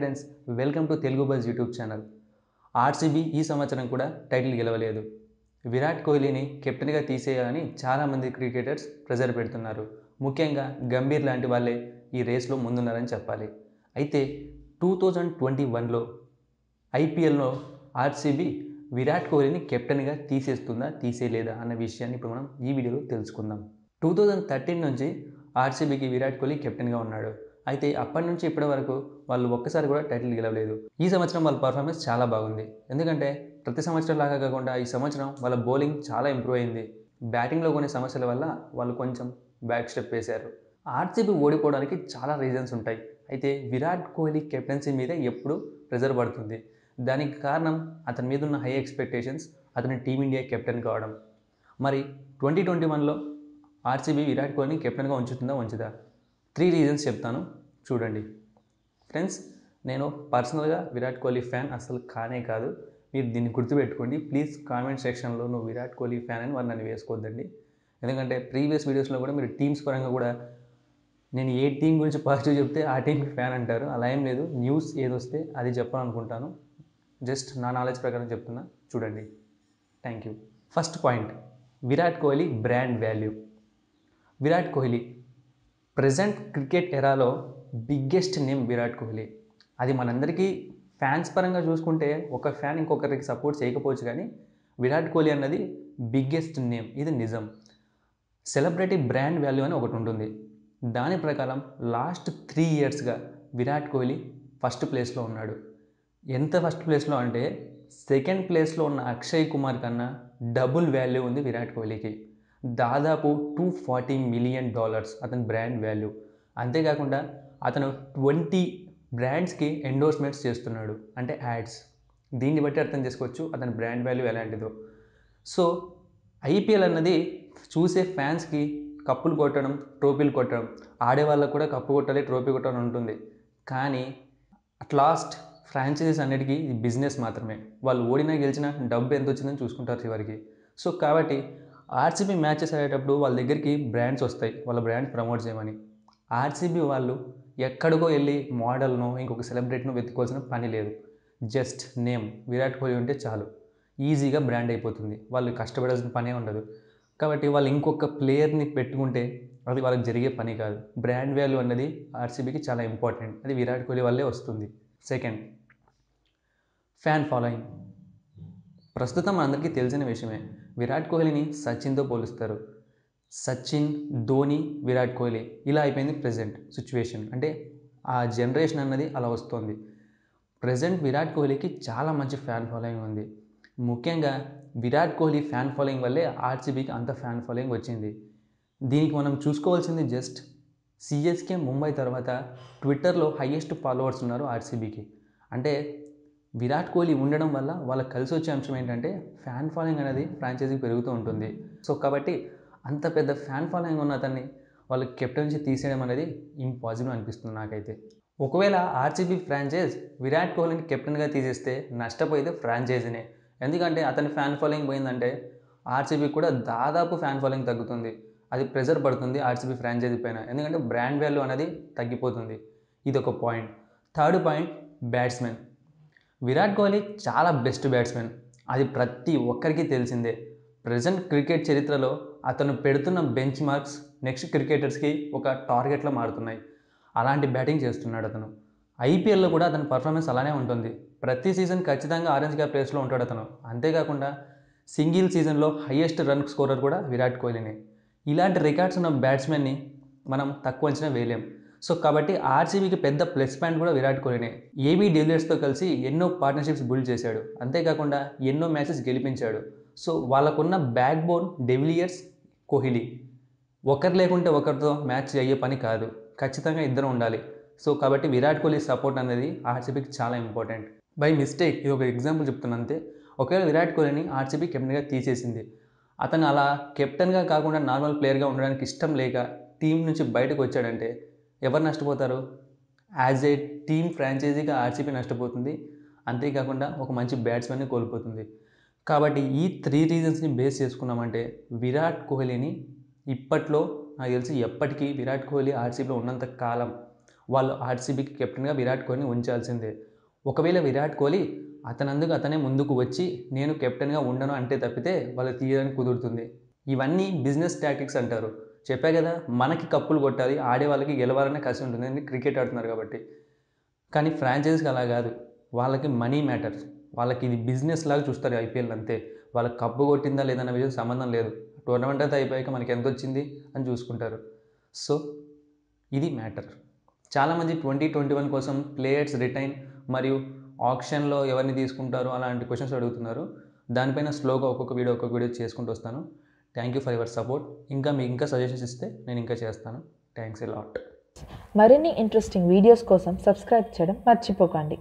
friends welcome to Telugu buzz YouTube channel RCB ఈ సంవత్సరం కూడా టైటిల్ గెలవలేదు విరాట్ కోహ్లీని కెప్టెన్గా తీసేయాలని చాలామంది క్రికెటర్స్ ప్రెజర్ పెడుతున్నారు ముఖ్యంగా గంభీర్ లాంటి వాళ్ళే ఈ రేస్లో ముందున్నారని చెప్పాలి అయితే టూ థౌజండ్ ట్వంటీ వన్లో ఐపీఎల్లో ఆర్సీబీ విరాట్ కోహ్లీని కెప్టెన్గా తీసేస్తుందా తీసేయలేదా అన్న విషయాన్ని ఇప్పుడు మనం ఈ వీడియోలో తెలుసుకుందాం టూ థౌజండ్ థర్టీన్ నుంచి ఆర్సీబీకి విరాట్ కోహ్లీ కెప్టెన్గా ఉన్నాడు అయితే అప్పటి నుంచి ఇప్పటి వరకు వాళ్ళు ఒక్కసారి కూడా టైటిల్ గెలవలేదు ఈ సంవత్సరం వాళ్ళ పర్ఫార్మెన్స్ చాలా బాగుంది ఎందుకంటే ప్రతి సంవత్సరం లాగా కాకుండా ఈ సంవత్సరం వాళ్ళ బౌలింగ్ చాలా ఇంప్రూవ్ అయింది బ్యాటింగ్లో కొన్ని సమస్యల వల్ల వాళ్ళు కొంచెం బ్యాక్ స్టెప్ వేశారు ఆర్సీబీ ఓడిపోవడానికి చాలా రీజన్స్ ఉంటాయి అయితే విరాట్ కోహ్లీ కెప్టెన్సీ మీదే ఎప్పుడు ప్రెజర్ పడుతుంది దానికి కారణం అతని మీద ఉన్న హై ఎక్స్పెక్టేషన్స్ అతని టీమిండియా కెప్టెన్ కావడం మరి ట్వంటీ ట్వంటీ వన్లో ఆర్సీబీ విరాట్ కోహ్లీని కెప్టెన్గా ఉంచుతుందా ఉంచుదా త్రీ రీజన్స్ చెప్తాను చూడండి ఫ్రెండ్స్ నేను పర్సనల్గా విరాట్ కోహ్లీ ఫ్యాన్ అసలు కానే కాదు మీరు దీన్ని గుర్తుపెట్టుకోండి ప్లీజ్ కామెంట్ సెక్షన్లో నువ్వు విరాట్ కోహ్లీ ఫ్యాన్ అని వాళ్ళు నన్ను వేసుకోవద్దండి ఎందుకంటే ప్రీవియస్ వీడియోస్లో కూడా మీరు టీమ్స్ పరంగా కూడా నేను ఏ టీం గురించి పాజిటివ్ చెప్తే ఆ టీంకి ఫ్యాన్ అంటారు అలా ఏం లేదు న్యూస్ ఏదొస్తే అది చెప్పాలనుకుంటాను జస్ట్ నా నాలెడ్జ్ ప్రకారం చెప్తున్నా చూడండి thank you first point Virat Kohli brand value Virat Kohli present cricket ఎరాలో బిగ్గెస్ట్ నేమ్ విరాట్ కోహ్లీ అది మనందరికీ ఫ్యాన్స్ పరంగా చూసుకుంటే ఒక ఫ్యాన్ ఇంకొకరికి సపోర్ట్ చేయకపోవచ్చు కానీ విరాట్ కోహ్లీ అన్నది బిగ్గెస్ట్ నేమ్ ఇది నిజం సెలబ్రిటీ బ్రాండ్ వాల్యూ అని ఒకటి ఉంటుంది దాని ప్రకారం లాస్ట్ త్రీ ఇయర్స్గా విరాట్ కోహ్లీ ఫస్ట్ ప్లేస్లో ఉన్నాడు ఎంత ఫస్ట్ ప్లేస్లో అంటే సెకండ్ ప్లేస్లో ఉన్న అక్షయ్ కుమార్ కన్నా డబుల్ వాల్యూ ఉంది విరాట్ కోహ్లీకి దాదాపు టూ ఫార్టీ మిలియన్ డాలర్స్ అతని బ్రాండ్ వాల్యూ అంతేకాకుండా అతను ట్వంటీ బ్రాండ్స్కి ఎండోర్స్మెంట్స్ చేస్తున్నాడు అంటే యాడ్స్ దీన్ని బట్టి అర్థం చేసుకోవచ్చు అతని బ్రాండ్ వాల్యూ ఎలాంటిదో సో ఐపీఎల్ అన్నది చూసే ఫ్యాన్స్కి కప్పులు కొట్టడం ట్రోఫీలు కొట్టడం ఆడే వాళ్ళకు కూడా కప్పు కొట్టాలి ట్రోఫీ కొట్టాలని ఉంటుంది కానీ అట్ లాస్ట్ ఫ్రాంచైజీస్ అన్నిటికీ ఇది బిజినెస్ మాత్రమే వాళ్ళు ఓడినా గెలిచినా డబ్బు ఎంత వచ్చిందని చూసుకుంటారు చివరికి సో కాబట్టి ఆర్సీబీ మ్యాచెస్ ఆడేటప్పుడు వాళ్ళ దగ్గరికి బ్రాండ్స్ వస్తాయి వాళ్ళ బ్రాండ్ ప్రమోట్ చేయమని ఆర్సీబీ వాళ్ళు ఎక్కడికో వెళ్ళి మోడల్ను ఇంకొక సెలబ్రిటీను వెతుకోవాల్సిన పని లేదు జస్ట్ నేమ్ విరాట్ కోహ్లీ ఉంటే చాలు ఈజీగా బ్రాండ్ అయిపోతుంది వాళ్ళు కష్టపడాల్సిన పనే ఉండదు కాబట్టి వాళ్ళు ఇంకొక ప్లేయర్ని పెట్టుకుంటే అది వాళ్ళకి జరిగే పని కాదు బ్రాండ్ వాల్యూ అన్నది ఆర్సీబీకి చాలా ఇంపార్టెంట్ అది విరాట్ కోహ్లీ వల్లే వస్తుంది సెకండ్ ఫ్యాన్ ఫాలోయింగ్ ప్రస్తుతం అందరికీ తెలిసిన విషయమే విరాట్ కోహ్లీని సచిన్తో పోలుస్తారు సచిన్ ధోని విరాట్ కోహ్లీ ఇలా అయిపోయింది ప్రజెంట్ సిచ్యువేషన్ అంటే ఆ జనరేషన్ అన్నది అలా వస్తుంది ప్రజెంట్ విరాట్ కోహ్లీకి చాలా మంచి ఫ్యాన్ ఫాలోయింగ్ ఉంది ముఖ్యంగా విరాట్ కోహ్లీ ఫ్యాన్ ఫాలోయింగ్ వల్లే ఆర్సీబీకి అంత ఫ్యాన్ ఫాలోయింగ్ వచ్చింది దీనికి మనం చూసుకోవాల్సింది జస్ట్ సిఎస్కే ముంబై తర్వాత ట్విట్టర్లో హయ్యెస్ట్ ఫాలోవర్స్ ఉన్నారు ఆర్సీబీకి అంటే విరాట్ కోహ్లీ ఉండడం వల్ల వాళ్ళకి కలిసి వచ్చే అంశం ఏంటంటే ఫ్యాన్ ఫాలోయింగ్ అనేది ఫ్రాంచైజీకి పెరుగుతూ ఉంటుంది సో కాబట్టి అంత పెద్ద ఫ్యాన్ ఫాలోయింగ్ ఉన్న అతన్ని వాళ్ళకి కెప్టెన్సీ తీసేయడం అనేది ఇంపాసిబుల్ అనిపిస్తుంది నాకైతే ఒకవేళ ఆర్సీబీ ఫ్రాంచైజ్ విరాట్ కోహ్లీని కెప్టెన్గా తీసేస్తే నష్టపోయేది ఫ్రాంచైజీనే ఎందుకంటే అతని ఫ్యాన్ ఫాలోయింగ్ పోయిందంటే ఆర్సీబీ కూడా దాదాపు ఫ్యాన్ ఫాలోయింగ్ తగ్గుతుంది అది ప్రెజర్ పడుతుంది ఆర్సీబీ ఫ్రాంచైజీ పైన ఎందుకంటే బ్రాండ్ వాల్యూ అనేది తగ్గిపోతుంది ఇది ఒక point third point batsmen Virat Kohli చాలా బెస్ట్ బ్యాట్స్మెన్ అది ప్రతి ఒక్కరికి తెలిసిందే ప్రజెంట్ క్రికెట్ చరిత్రలో అతను పెడుతున్న బెంచ్ మార్క్స్ నెక్స్ట్ క్రికెటర్స్కి ఒక టార్గెట్లో మారుతున్నాయి అలాంటి బ్యాటింగ్ చేస్తున్నాడు అతను ఐపీఎల్లో కూడా అతని పర్ఫార్మెన్స్ అలానే ఉంటుంది ప్రతి సీజన్ ఖచ్చితంగా ఆరెంజ్ క్యాప్ ప్లేస్లో ఉంటాడు అతను అంతేకాకుండా సింగిల్ సీజన్లో హయ్యెస్ట్ రన్ స్కోరర్ కూడా విరాట్ కోహ్లీనే ఇలాంటి రికార్డ్స్ ఉన్న బ్యాట్స్మెన్ని మనం తక్కువ అంచనా వేయలేం సో కాబట్టి ఆర్సీబీకి పెద్ద ప్లస్ పాయింట్ కూడా విరాట్ కోహ్లీనే ఏబీ డివిలియర్స్తో కలిసి ఎన్నో పార్ట్నర్షిప్స్ బిల్డ్ చేశాడు అంతేకాకుండా ఎన్నో మ్యాచెస్ గెలిపించాడు సో వాళ్ళకున్న బ్యాక్ బోన్ డెవిలియర్స్ కోహ్లీ ఒకరు లేకుంటే ఒకరితో మ్యాచ్ అయ్యే పని కాదు ఖచ్చితంగా ఇద్దరు ఉండాలి సో కాబట్టి విరాట్ కోహ్లీ సపోర్ట్ అనేది ఆర్సీబీకి చాలా ఇంపార్టెంట్ బై మిస్టేక్ ఇది ఒక ఎగ్జాంపుల్ చెప్తున్నా అంతే ఒకవేళ విరాట్ కోహ్లీని ఆర్సీబీ కెప్టెన్గా తీసేసింది అతను అలా కెప్టెన్గా కాకుండా నార్మల్ ప్లేయర్గా ఉండడానికి ఇష్టం లేక టీం నుంచి బయటకు వచ్చాడంటే ఎవరు నష్టపోతారు యాజ్ ఏ టీమ్ ఫ్రాంచైజీగా ఆర్సీబీ నష్టపోతుంది అంతేకాకుండా ఒక మంచి బ్యాట్స్మెన్ని కోల్పోతుంది కాబట్టి ఈ త్రీ రీజన్స్ని బేస్ చేసుకున్నామంటే విరాట్ కోహ్లీని ఇప్పట్లో నాకు తెలిసి ఎప్పటికీ విరాట్ కోహ్లీ ఆర్సీబీలో ఉన్నంత కాలం వాళ్ళు ఆర్సీబీకి కెప్టెన్గా విరాట్ కోహ్లీని ఉంచాల్సిందే ఒకవేళ విరాట్ కోహ్లీ అతనందుకు అతనే ముందుకు వచ్చి నేను కెప్టెన్గా ఉండను అంటే తప్పితే వాళ్ళు తీయడానికి కుదురుతుంది ఇవన్నీ బిజినెస్ టాక్టిక్స్ అంటారు చెప్పా కదా మనకి కప్పులు కొట్టాలి ఆడే వాళ్ళకి గెలవాలనే కసి ఉంటుంది ఎందుకంటే క్రికెట్ ఆడుతున్నారు కాబట్టి కానీ ఫ్రాంచైజీకి అలా కాదు వాళ్ళకి మనీ మ్యాటర్ వాళ్ళకి ఇది బిజినెస్ లాగా చూస్తారు ఐపీఎల్ అంతే వాళ్ళకి కప్పు కొట్టిందా లేదన్న విషయం సంబంధం లేదు టోర్నమెంట్ అంతా అయిపోయాక మనకి ఎంత వచ్చింది అని చూసుకుంటారు సో ఇది మ్యాటర్ చాలామంది ట్వంటీ ట్వంటీ వన్ కోసం ప్లేయర్స్ రిటైన్ మరియు ఆప్షన్లో ఎవరిని తీసుకుంటారు అలాంటి క్వశ్చన్స్ అడుగుతున్నారు దానిపైన స్లోగా ఒక్కొక్క వీడియో ఒక్కొక్క వీడియో చేసుకుంటూ వస్తాను thank you for your support ఇంకా మీకు ఇంకా సజెషన్స్ ఇస్తే నేను ఇంకా చేస్తాను థ్యాంక్స్ ఎ లాట్ మరిన్ని ఇంట్రెస్టింగ్ వీడియోస్ కోసం సబ్స్క్రైబ్ చేయడం మర్చిపోకండి